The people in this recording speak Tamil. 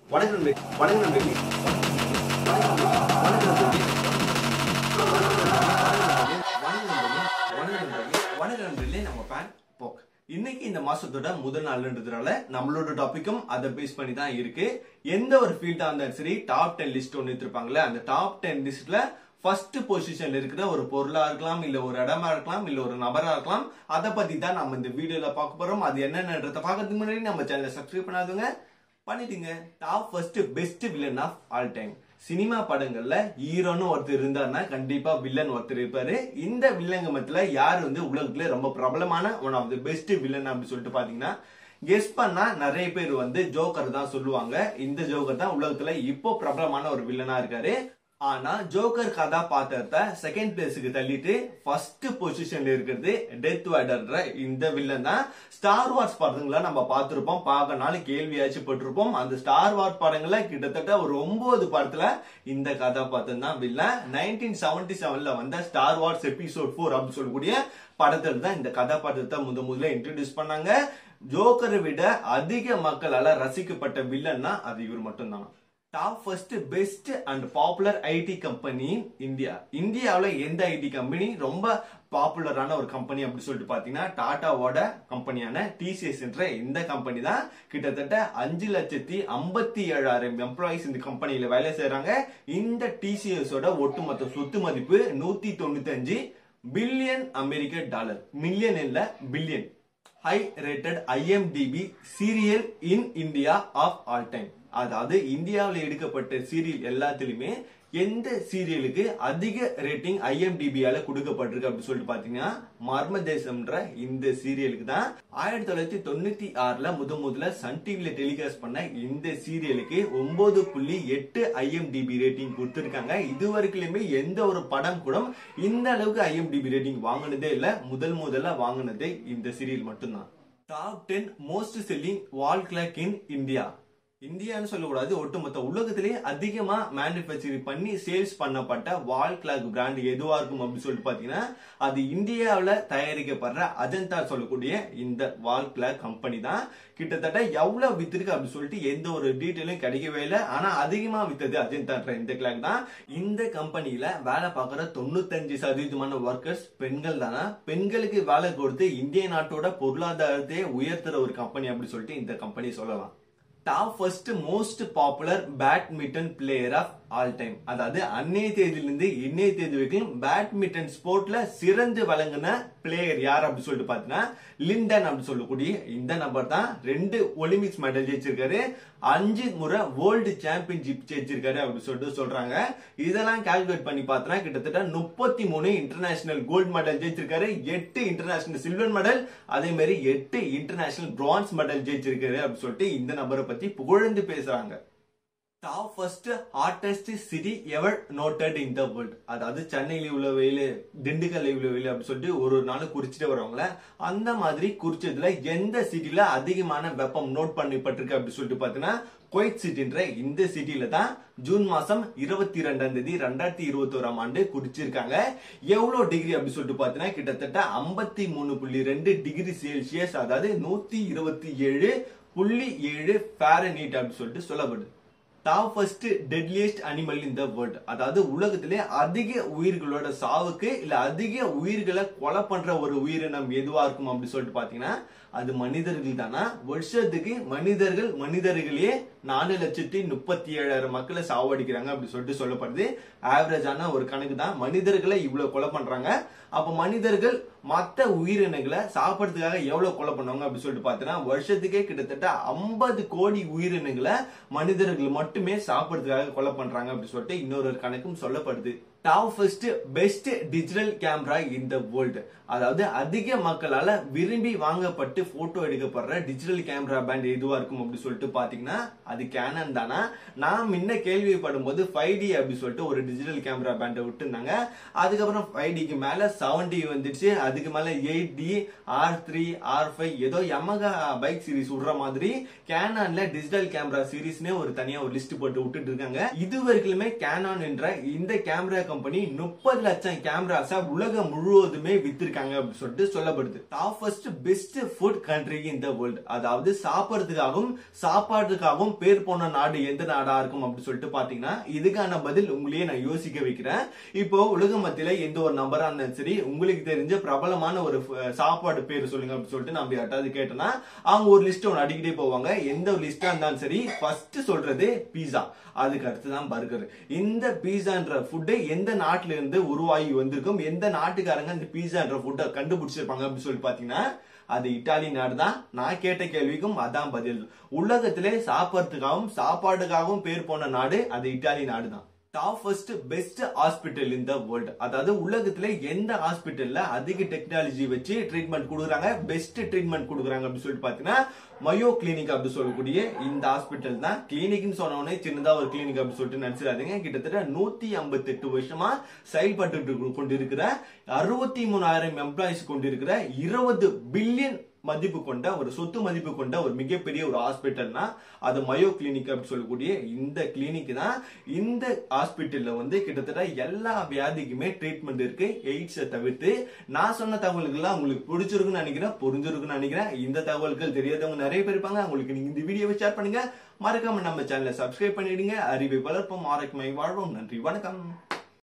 வணக்கம் நண்பர்களே. வணக்கம் நண்பர்களே. வணக்கம் நண்பர்களே. வணக்கம் நண்பர்களே. வணக்கம் நண்பர்களே. வணக்கம் நண்பர்களே. நம்ம pan போக். இன்னைக்கு இந்த மாசத்தோட முதல் நாள்ன்றதுனால நம்மளோட டாபிக்கும் அதை பேஸ் பண்ணி தான் இருக்கு எந்த ஒரு ஃபீல்டா இருந்தாலும் சரி டாப் டென் லிஸ்ட் ஒன்று எடுத்திருப்பாங்கல்ல அந்த டாப் டென் லிஸ்ட்ல ஃபர்ஸ்ட் பொசிஷன்ல இருக்கிற ஒரு பொருளா இருக்கலாம் இல்ல ஒரு இடமா இருக்கலாம் இல்ல ஒரு நபரா இருக்கலாம் அதை பத்தி தான் நம்ம இந்த வீடியோல பார்க்க போறோம் அது என்னன்றத பார்க்கறதுக்கு முன்னாடி நம்ம சேனலை சப்ஸ்கிரைப் பண்ணாதுங்க பண்ணிடுங்க top first best villain of all time cinema படங்கள்ல ஹீரோன்னு ஒருத்தர் இருந்தாருன்னா கண்டிப்பா வில்லன் ஒருத்தர் இருப்பாரு இந்த வில்லங்கமத்துல யார் வந்து உலகத்துல ரொம்ப பிரபலமான one of the best villain அப்படின்னு சொல்லிட்டு பாத்தீங்கன்னா கெஸ் பண்ணா நிறைய பேர் வந்து ஜோக்கர் தான் சொல்லுவாங்க இந்த ஜோக்கர் தான் உலகத்துல இப்போ பிரபலமான ஒரு வில்லனா இருக்காரு ஆனா ஜோக்கர் கதாபாத்திரத்தை செகண்ட் பிளேஸுக்கு தள்ளிட்டு ஃபர்ஸ்ட் பொசிஷன்ல இருக்கிறது டெத் வைடர்ன்ற இந்த வில்லன் தான் ஸ்டார் வார்ஸ் படங்களை நம்ம பார்த்திருப்போம் பார்க்கனாலும் கேள்வியாச்சும் பட்டிருப்போம் அந்த ஸ்டார் வார்ஸ் படங்கள்ல கிட்டத்தட்ட ஒரு ஒன்பது படத்துல இந்த கதாபாத்திரம் தான் வில்லன் நைன்டீன் செவன்டி செவன்ல வந்த ஸ்டார் வார்ஸ் எபிசோட் ஃபோர் அப்படின்னு சொல்லக்கூடிய படத்துல தான் இந்த கதாபாத்திரத்தை முத முதல்ல இன்ட்ரடியூஸ் பண்ணாங்க ஜோக்கரை விட அதிக மக்களால ரசிக்கப்பட்ட வில்லன்னா அது இவர் மட்டும்தான் top first best and popular IT company India இந்தியாவில் எந்த ஐடி கம்பெனி ரொம்ப பாப்புலரான ஒரு கம்பெனி அப்படின்னு சொல்லிட்டு பாத்தீங்கன்னா டாடாவோட கம்பெனியான டிசிஎஸ் என்ற இந்த கம்பெனி தான் கிட்டத்தட்ட அஞ்சு லட்சத்தி ஐம்பத்தி ஏழாயிரம் எம்ப்ளாயிஸ் இந்த கம்பெனியில வேலை செய்யறாங்க இந்த டிசிஎஸ் ஓட ஒட்டுமொத்த சொத்து மதிப்பு நூத்தி தொண்ணூத்தி அஞ்சு பில்லியன் அமெரிக்க டாலர் மில்லியன் இல்ல billion high rated IMDb serial in India of all time அதாவது இந்தியாவில் எடுக்கப்பட்ட சீரியல் எல்லாத்துலயுமே எந்த சீரியலுக்கு அதிக ரேட்டிங் ஐஎம்டிபியால கொடுக்கப்பட்டிருக்கு அப்படின்னு சொல்லிட்டு பாத்தீங்கன்னா மர்ம தேசம்ன்ற இந்த சீரியலுக்கு தான் ஆயிரத்தி தொள்ளாயிரத்தி தொண்ணூத்தி ஆறுல முத முதல்ல சன் டிவில டெலிகாஸ்ட் பண்ண இந்த சீரியலுக்கு ஒன்பது புள்ளி எட்டு ஐஎம்டிபி ரேட்டிங் கொடுத்திருக்காங்க இது வரைக்குமே எந்த ஒரு படம் கூட இந்த அளவுக்கு ஐஎம்டிபி ரேட்டிங் வாங்கினதே இல்ல முதல் முதல்ல வாங்கினதே இந்த சீரியல் மட்டும்தான் top ten most selling wall clock in India இந்தியான்னு சொல்லக்கூடாது ஒட்டுமொத்த உலகத்திலேயே அதிகமா மேனுபேக்சரிங் பண்ணி சேல்ஸ் பண்ணப்பட்ட வால் கிளாக் பிராண்ட் எதுவா இருக்கும் அப்படின்னு சொல்லிட்டு பாத்தீங்கன்னா அது இந்தியாவில் தயாரிக்கப்படுற அஜந்தா சொல்லக்கூடிய இந்த வால் கிளாக் கம்பெனி தான் கிட்டத்தட்ட எவ்வளவு வித்திருக்கு அப்படின்னு சொல்லிட்டு எந்த ஒரு டீட்டெயிலும் கிடைக்கவே இல்லை ஆனா அதிகமா வித்தது அஜந்தான்ற இந்த கிளாக் தான் இந்த கம்பெனியில வேலை பார்க்குற தொண்ணூத்தஞ்சு சதவீதமான ஒர்க்கர்ஸ் பெண்கள் தானா பெண்களுக்கு வேலை கொடுத்து இந்திய நாட்டோட பொருளாதாரத்தையே உயர்த்துற ஒரு கம்பெனி அப்படின்னு சொல்லிட்டு இந்த கம்பெனி சொல்லலாம் top first most popular badminton player of all time அதாவது அன்னைய தேதியிலிருந்து இன்னைய தேதி வரைக்கும் பேட்மிண்டன் ஸ்போர்ட்ல சிறந்து வழங்கின பிளேயர் யார் அப்படின்னு சொல்லிட்டு பாத்தீங்கன்னா லிண்டன் அப்படின்னு சொல்லக்கூடிய இந்த நபர் தான் ரெண்டு ஒலிம்பிக்ஸ் மெடல் ஜெயிச்சிருக்காரு அஞ்சு முறை வேர்ல்டு சாம்பியன்ஷிப் ஜெயிச்சிருக்காரு அப்படின்னு சொல்லிட்டு சொல்றாங்க இதெல்லாம் கால்குலேட் பண்ணி பார்த்தோம்னா கிட்டத்தட்ட முப்பத்தி மூணு இன்டர்நேஷனல் கோல்டு மெடல் ஜெயிச்சிருக்காரு எட்டு இன்டர்நேஷனல் சில்வர் மெடல் அதே மாதிரி எட்டு இன்டர்நேஷனல் பிரான்ஸ் மெடல் ஜெயிச்சிருக்காரு அப்படின்னு சொல்லிட்டு இந்த நபரை பத்தி புகழ்ந்து பேசுறாங்க top first hottest city ever noted in the world அதாவது சென்னையில் உள்ள வெயில் திண்டுக்கல் உள்ள வெயில் அப்படின்னு சொல்லிட்டு ஒரு ஒரு நாள் குறிச்சிட்டு வரவங்கள அந்த மாதிரி குறிச்சதுல எந்த சிட்டில அதிகமான வெப்பம் நோட் பண்ணப்பட்டிருக்கு அப்படின்னு சொல்லிட்டு பாத்தீங்கன்னா குவைத் சிட்டின்ற இந்த சிட்டில தான் ஜூன் மாசம் இருபத்தி ரெண்டாம் தேதி ரெண்டாயிரத்தி இருபத்தி ஓராம் ஆண்டு குறிச்சிருக்காங்க எவ்வளவு டிகிரி அப்படின்னு சொல்லிட்டு பாத்தீங்கன்னா கிட்டத்தட்ட ஐம்பத்தி மூணு புள்ளி ரெண்டு டிகிரி செல்சியஸ் அதாவது நூத்தி இருபத்தி ஏழு புள்ளி ஏழு ஃபேரனீட் அப்படின்னு சொல்லிட்டு சொல்லப்படுது top first deadliest animal in the world அதாவது உலகத்திலே அதிக உயிர்களோட சாவுக்கு இல்ல அதிக உயிர்களை கொலை பண்ற ஒரு உயிரினம் எதுவா இருக்கும் அப்படின்னு சொல்லிட்டு பாத்தீங்கன்னா அது மனிதர்கள் தானா வருஷத்துக்கு மனிதர்கள் மனிதர்களே நாலு லட்சத்தி முப்பத்தி ஏழாயிரம் மக்களை சாவடிக்கிறாங்க அப்படின்னு சொல்லிட்டு சொல்லப்படுது ஆவரேஜான ஒரு கணக்கு தான் மனிதர்களை இவ்வளவு கொலை பண்றாங்க அப்ப மனிதர்கள் மத்த உயிரினங்களை சாப்பிடறதுக்காக எவ்வளவு கொலை பண்ணுவாங்க அப்படின்னு சொல்லிட்டு பார்த்தீங்கன்னா வருஷத்துக்கே கிட்டத்தட்ட ஐம்பது கோடி உயிரினங்களை மனிதர்கள் மட்டுமே சாப்பிடறதுக்காக கொலை பண்றாங்க அப்படின்னு சொல்லிட்டு இன்னொரு கணக்கும் சொல்லப்படுது top first best digital camera in the world அதாவது அதிக மக்களால விரும்பி வாங்கப்பட்டு போட்டோ எடுக்கப்படுற டிஜிட்டல் கேமரா பேண்ட் எதுவா இருக்கும் அப்படின்னு சொல்லிட்டு பாத்தீங்கன்னா அது கேனன் தானா நான் முன்ன கேள்விப்படும் போது ஃபைவ் டி அப்படின்னு சொல்லிட்டு ஒரு டிஜிட்டல் கேமரா பேண்டை விட்டுருந்தாங்க அதுக்கப்புறம் ஃபைவ் டிக்கு மேல செவன் டி வந்துடுச்சு அதுக்கு மேல eight D R three R five ஏதோ யமகா பைக் சீரிஸ் விடுற மாதிரி கேனான்ல டிஜிட்டல் கேமரா சீரிஸ்னே ஒரு தனியா ஒரு லிஸ்ட் போட்டு விட்டுட்டு இருக்காங்க இது வரைக்குமே கேனான் என்ற இந்த கேமரா கம்பெனி முப்பது லட்சம் கேமராஸ உலகம் முழுவதுமே வித்திருக்காங்க அப்படின்னு சொல்லிட்டு சொல்லப்படுது top first best food country in the world அதாவது சாப்பிடுறதுக்காகவும் சாப்பாடுக்காகவும் பேர் போன நாடு எந்த நாடா இருக்கும் அப்படின்னு சொல்லிட்டு பாத்தீங்கன்னா இதுக்கான பதில் உங்களையே நான் யோசிக்க வைக்கிறேன் இப்போ உலக மத்தியில எந்த ஒரு நம்பரா இருந்தாலும் சரி உங்களுக்கு தெரிஞ்ச பிரபலமான ஒரு அஹ், சாப்பாடு பேர் சொல்லுங்க அப்படின்னு சொல்லிட்டு நம்ம யார்ட்டாவது கேட்டோம்னா அவங்க ஒரு லிஸ்ட் ஒன்று அடிக்கிட்டே போவாங்க எந்த ஒரு லிஸ்டா இருந்தாலும் சரி ஃபர்ஸ்ட் சொல்றது பீஸா அதுக்கு அடுத்து தான் பர்கர் இந்த பீஸான்ற ஃபுட்டு எந்த நாட்டுல இருந்து உருவாகி வந்திருக்கும் எந்த நாட்டுக்காரங்க இந்த பீஸான்ற ஃபுட்டை கண்டுபிடிச்சிருப்பாங்க அப்படின்னு சொல்லி பாத்தீங்கன்னா அது இட்டாலி நாடு தான் நான் கேட்ட கேள்விக்கும் அதான் பதில் உலகத்திலே சாப்பிட்றதுக்காகவும் சாப்பாடுக்காகவும் பேர் போன நாடு அது இட்டாலி நாடு தான் top first best hospital in the world அதாவது உலகத்துல எந்த ஹாஸ்பிட்டல்ல அதிக டெக்னாலஜி வச்சு ட்ரீட்மெண்ட் கொடுக்குறாங்க பெஸ்ட் ட்ரீட்மெண்ட் கொடுக்குறாங்க அப்படின்னு சொல்லிட்டு பாத்தீங்கன்னா மயோ கிளினிக் அப்படின்னு சொல்லக்கூடிய இந்த ஹாஸ்பிட்டல் தான் கிளினிக்னு சொன்ன உடனே சின்னதா ஒரு கிளினிக் அப்படின்னு சொல்லிட்டு நினைச்சிடாதீங்க கிட்டத்தட்ட நூத்தி ஐம்பத்தி எட்டு வருஷமா செயல்பட்டு கொண்டிருக்கிற அறுபத்தி மூணாயிரம் எம்ப்ளாயிஸ் கொண்டிருக்கிற இருபது பில்லியன் மதிப்பு கொண்ட ஒரு சொத்து மதிப்பு கொண்ட ஒரு மிகப்பெரிய ஒரு ஹாஸ்பிட்டல்னா அது மயோ கிளினிக் அப்படின்னு சொல்லக்கூடிய இந்த கிளினிக் தான் இந்த ஹாஸ்பிட்டல்ல வந்து கிட்டத்தட்ட எல்லா வியாதிக்குமே ட்ரீட்மெண்ட் இருக்கு எய்ட்ஸை தவிர்த்து நான் சொன்ன தகவல்கள்லாம் உங்களுக்கு பிடிச்சிருக்குன்னு நினைக்கிறேன் புரிஞ்சிருக்குன்னு நினைக்கிறேன் இந்த தகவல்கள் தெரியாதவங்க நிறைய பேர் இருப்பாங்க உங்களுக்கு நீங்க இந்த வீடியோவை ஷேர் பண்ணுங்க மறக்காம நம்ம சேனலை சப்ஸ்கிரைப் பண்ணிடுங்க அறிவை வளர்ப்போம் ஆரோக்கியமாய் வாழ்வோம் நன்றி வணக்கம்